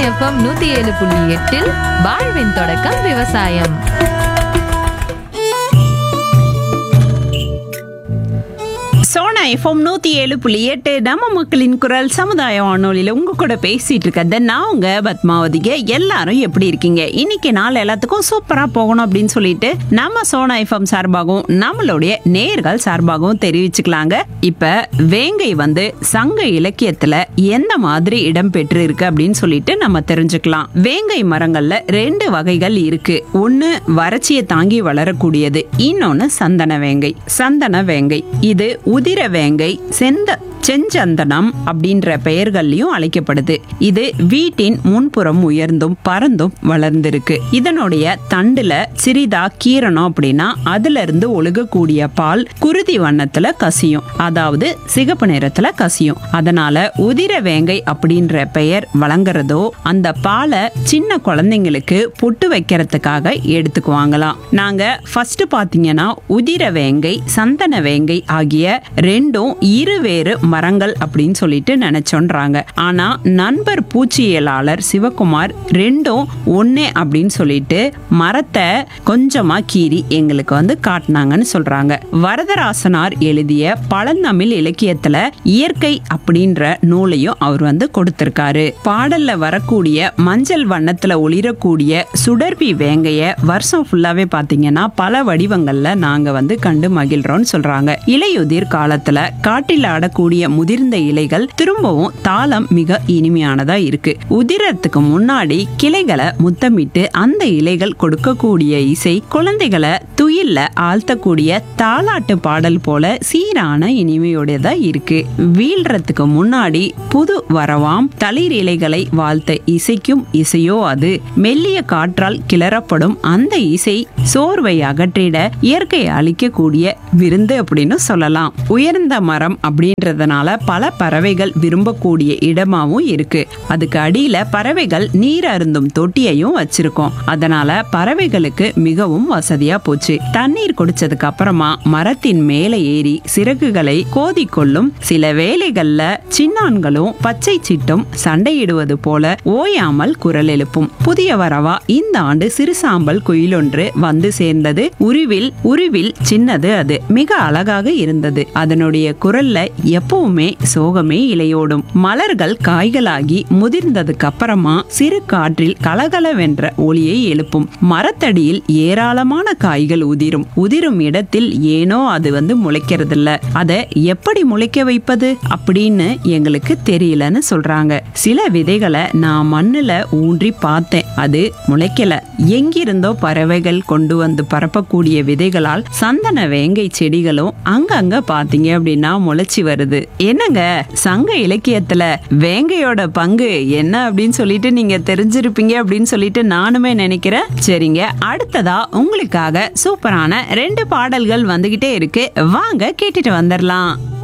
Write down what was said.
FM நூத்தி ஏழு புள்ளி எட்டில் வாழ்வின் தொடக்கம் விவசாயம் சோனா எஃப்எம் நூத்தி ஏழு புள்ளி எட்டு நம்ம மக்களின் குரல் சமுதாய வானொலியில உங்க கூட பேசிட்டு இருக்கிறத நான் உங்க பத்மாவதிக எல்லாரும் எப்படி இருக்கீங்க இன்னைக்கு நாள் எல்லாத்துக்கும் சூப்பரா போகணும் அப்படின்னு சொல்லிட்டு நம்ம சோனா எஃப்எம் சார்பாகவும் நம்மளுடைய நேர்கள் சார்பாகவும் தெரிவிச்சுக்கலாங்க இப்ப வேங்கை வந்து சங்க இலக்கியத்துல எந்த மாதிரி இடம் பெற்று இருக்கு அப்படின்னு சொல்லிட்டு நம்ம தெரிஞ்சுக்கலாம் வேங்கை மரங்கள்ல ரெண்டு வகைகள் இருக்கு ஒண்ணு வறட்சியை தாங்கி வளரக்கூடியது இன்னொன்னு சந்தன வேங்கை சந்தன வேங்கை இது உதிர வேங்கை செந்த செஞ்சந்தனம் அப்படின்ற பெயர்கள்லயும் அழைக்கப்படுது இது வீட்டின் முன்புறம் உயர்ந்தும் பறந்தும் வளர்ந்திருக்கு இதனுடைய தண்டுல சிறிதா கீரணும் அப்படின்னா அதுல இருந்து ஒழுகக்கூடிய பால் குருதி வண்ணத்துல கசியும் அதாவது சிகப்பு நிறத்துல கசியும் அதனால உதிர வேங்கை அப்படின்ற பெயர் வழங்குறதோ அந்த பாலை சின்ன குழந்தைங்களுக்கு பொட்டு வைக்கிறதுக்காக எடுத்துக்குவாங்களாம் நாங்க ஃபர்ஸ்ட் பாத்தீங்கன்னா உதிர வேங்கை சந்தன வேங்கை ஆகிய ரெண்டும் இருவேறு மரங்கள் அப்படின்னு சொல்லிட்டு நினைச்சோன்றாங்க ஆனா நண்பர் பூச்சியியலாளர் சிவகுமார் ரெண்டும் ஒன்னே அப்படின்னு சொல்லிட்டு மரத்தை கொஞ்சமா கீறி எங்களுக்கு வந்து காட்டினாங்கன்னு சொல்றாங்க வரதராசனார் எழுதிய பழந்தமிழ் இலக்கியத்துல இயற்கை அப்படின்ற நூலையும் அவர் வந்து கொடுத்திருக்காரு பாடல்ல வரக்கூடிய மஞ்சள் வண்ணத்துல ஒளிரக்கூடிய சுடர்வி வேங்கைய வருஷம் ஃபுல்லாவே பாத்தீங்கன்னா பல வடிவங்கள்ல நாங்க வந்து கண்டு மகிழ்றோம்னு சொல்றாங்க இலையுதிர் காலத்துல காட்டில் ஆடக்கூடிய முதிர்ந்த இலைகள் திரும்பவும் தாளம் மிக இனிமையானதா இருக்கு உதிரத்துக்கு முன்னாடி கிளைகளை முத்தமிட்டு அந்த இலைகள் கொடுக்கக்கூடிய இசை குழந்தைகளை துயில்ல ஆழ்த்தக்கூடிய தாலாட்டு பாடல் போல சீரான இனிமையோடதா இருக்கு வீழ்றதுக்கு முன்னாடி புது வரவாம் தளிர் இலைகளை வாழ்த்த இசைக்கும் இசையோ அது மெல்லிய காற்றால் கிளறப்படும் அந்த இசை சோர்வை அகற்றிட இயற்கை அளிக்கக்கூடிய விருந்து அப்படின்னு சொல்லலாம் உயர்ந்த மரம் அப்படின்றதுனால பல பறவைகள் விரும்பக்கூடிய இடமாவும் இருக்கு அதுக்கு அடியில பறவைகள் நீர் அருந்தும் தொட்டியையும் வச்சிருக்கோம் அதனால பறவைகளுக்கு மிகவும் வசதியா போச்சு தண்ணீர் குடிச்சதுக்கு அப்புறமா மரத்தின் மேலே ஏறி சிறகுகளை கோதிக்கொள்ளும் சில வேளைகள்ல சின்னான்களும் பச்சை சிட்டும் சண்டையிடுவது போல ஓயாமல் குரல் எழுப்பும் புதிய வரவா இந்த ஆண்டு சிறுசாம்பல் குயிலொன்று வந்து சேர்ந்தது உருவில் உருவில் சின்னது அது மிக அழகாக இருந்தது அதனுடைய குரல்ல எப்பவுமே சோகமே இலையோடும் மலர்கள் காய்களாகி முதிர்ந்ததுக்கு அப்புறமா சிறு காற்றில் கலகலவென்ற ஒளியை எழுப்பும் மரத்தடியில் ஏராளமான காய்கள் உதிரும் உதிரும் இடத்தில் ஏனோ அது வந்து முளைக்கிறதில்ல அதை எப்படி முளைக்க வைப்பது அப்படின்னு எங்களுக்கு தெரியலன்னு சொல்றாங்க சில விதைகளை நான் மண்ணுல ஊன்றி பார்த்தேன் அது முளைக்கல எங்கிருந்தோ பறவைகள் கொண்டு வந்து பரப்பக்கூடிய விதைகளால் சந்தன வேங்கை செடிகளும் அங்கங்க பாத்தீங்க அப்படின்னா முளைச்சி வருது என்னங்க சங்க இலக்கியத்துல வேங்கையோட பங்கு என்ன அப்படின்னு சொல்லிட்டு நீங்க தெரிஞ்சிருப்பீங்க அப்படின்னு சொல்லிட்டு நானுமே நினைக்கிறேன் சரிங்க அடுத்ததா உங்களுக்காக சூப்பரான ரெண்டு பாடல்கள் வந்துகிட்டே இருக்கு வாங்க கேட்டுட்டு வந்துடலாம்